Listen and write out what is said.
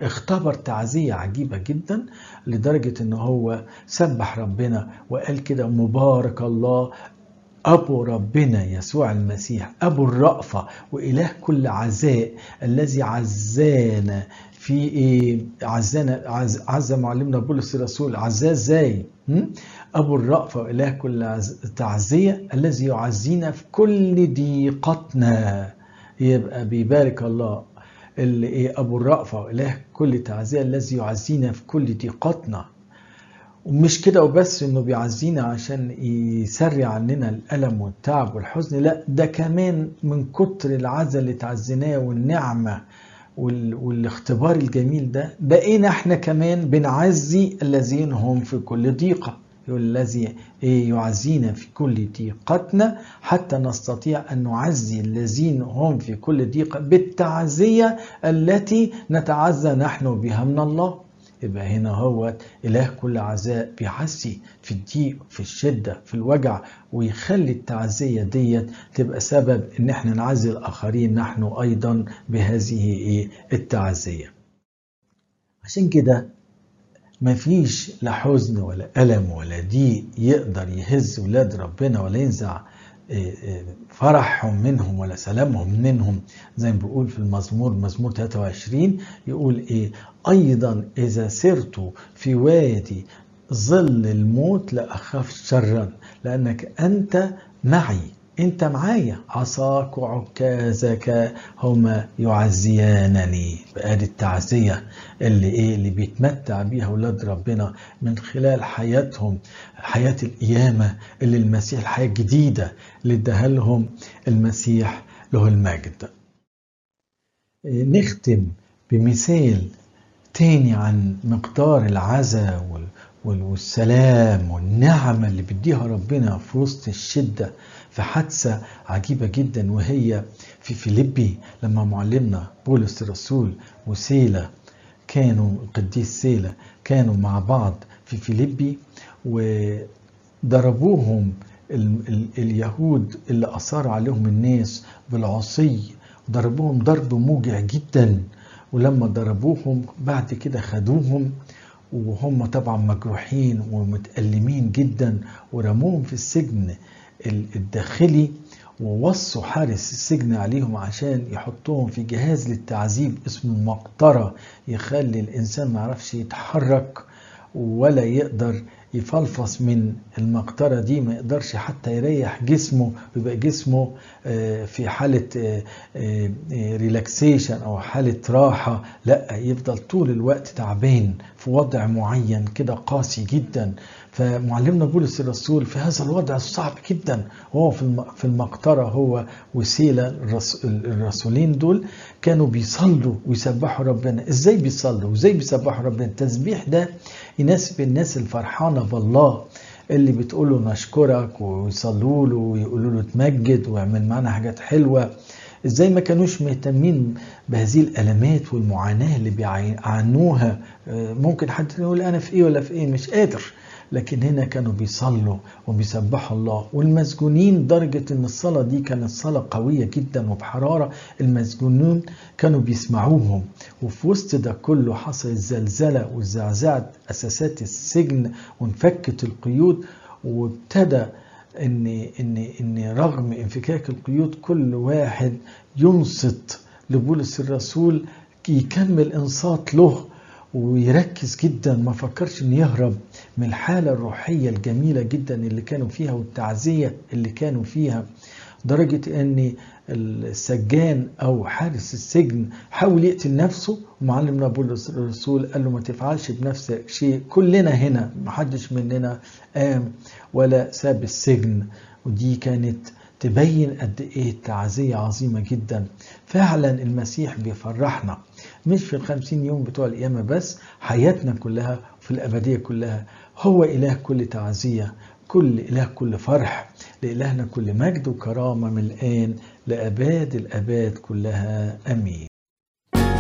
اختبر تعزية عجيبة جدا لدرجة ان هو سبح ربنا وقال كده مبارك الله أبو ربنا يسوع المسيح أبو الرأفة وإله كل عزاء الذي عزانا في إيه عزانا عز, عز معلمنا بولس الرسول عزاه إزاي؟ أبو الرأفة وإله كل تعزية الذي يعزينا في كل ضيقتنا يبقى بيبارك الله اللي إيه أبو الرأفة وإله كل تعزية الذي يعزينا في كل ضيقتنا ومش كده وبس انه بيعزينا عشان يسري عننا الالم والتعب والحزن لا ده كمان من كتر العزا اللي تعزيناه والنعمه والاختبار الجميل ده بقينا احنا كمان بنعزي الذين هم في كل ضيقه الذي يعزينا في كل ضيقتنا حتى نستطيع أن نعزي الذين هم في كل ضيقة بالتعزية التي نتعزى نحن بها من الله يبقى هنا هو إله كل عزاء بيعزي في الضيق في الشدة في الوجع ويخلي التعزية ديت تبقى سبب إن احنا نعزي الآخرين نحن أيضا بهذه إيه التعزية عشان كده مفيش لا حزن ولا ألم ولا ضيق يقدر يهز ولاد ربنا ولا ينزع فرحهم منهم ولا سلامهم منهم زي ما بيقول في المزمور مزمور 23 يقول ايه ايضا اذا سرت في وادي ظل الموت لا اخاف شرا لانك انت معي انت معايا عصاك وعكازك هما يعزيانني بقى التعزية اللي ايه اللي بيتمتع بيها اولاد ربنا من خلال حياتهم حياة القيامة اللي المسيح الحياة الجديدة اللي اداها لهم المسيح له المجد نختم بمثال تاني عن مقدار العزاء والسلام والنعمة اللي بيديها ربنا في وسط الشدة في حادثة عجيبة جدا وهي في فيليبي لما معلمنا بولس الرسول وسيلة كانوا القديس سيلة كانوا مع بعض في فيليبي وضربوهم ال ال اليهود اللي أثار عليهم الناس بالعصي ضربوهم ضرب موجع جدا ولما ضربوهم بعد كده خدوهم وهم طبعا مجروحين ومتألمين جدا ورموهم في السجن الداخلي ووصوا حارس السجن عليهم عشان يحطوهم في جهاز للتعذيب اسمه مقطرة يخلي الإنسان ما يعرفش يتحرك ولا يقدر يفلفص من المقطرة دي ما يقدرش حتى يريح جسمه ويبقى جسمه في حالة ريلاكسيشن أو حالة راحة لا يفضل طول الوقت تعبان في وضع معين كده قاسي جدا فمعلمنا بولس الرسول في هذا الوضع الصعب جدا وهو في المقطرة هو وسيلة الرسولين دول كانوا بيصلوا ويسبحوا ربنا ازاي بيصلوا وازاي بيسبحوا ربنا التسبيح ده يناسب الناس الفرحانة بالله اللي بتقول له نشكرك ويصلوا له ويقولوا له تمجد واعمل معانا حاجات حلوة ازاي ما كانوش مهتمين بهذه الالمات والمعاناه اللي بيعانوها ممكن حد يقول انا في ايه ولا في ايه مش قادر لكن هنا كانوا بيصلوا وبيسبحوا الله والمسجونين درجة ان الصلاة دي كانت صلاة قوية جدا وبحرارة المسجونون كانوا بيسمعوهم وفي وسط ده كله حصل الزلزلة وزعزعت اساسات السجن وانفكت القيود وابتدى ان ان ان رغم انفكاك القيود كل واحد ينصت لبولس الرسول يكمل انصات له ويركز جدا ما فكرش انه يهرب من الحالة الروحية الجميلة جدا اللي كانوا فيها والتعزية اللي كانوا فيها درجة ان السجان او حارس السجن حاول يقتل نفسه ومعلمنا بولس الرسول قال له ما تفعلش بنفسك شيء كلنا هنا محدش مننا قام ولا ساب السجن ودي كانت تبين قد ايه التعزية عظيمة جدا فعلا المسيح بيفرحنا مش في الخمسين يوم بتوع القيامة بس حياتنا كلها في الأبدية كلها هو إله كل تعزية كل إله كل فرح لإلهنا كل مجد وكرامة من الآن لأباد الأباد كلها أمين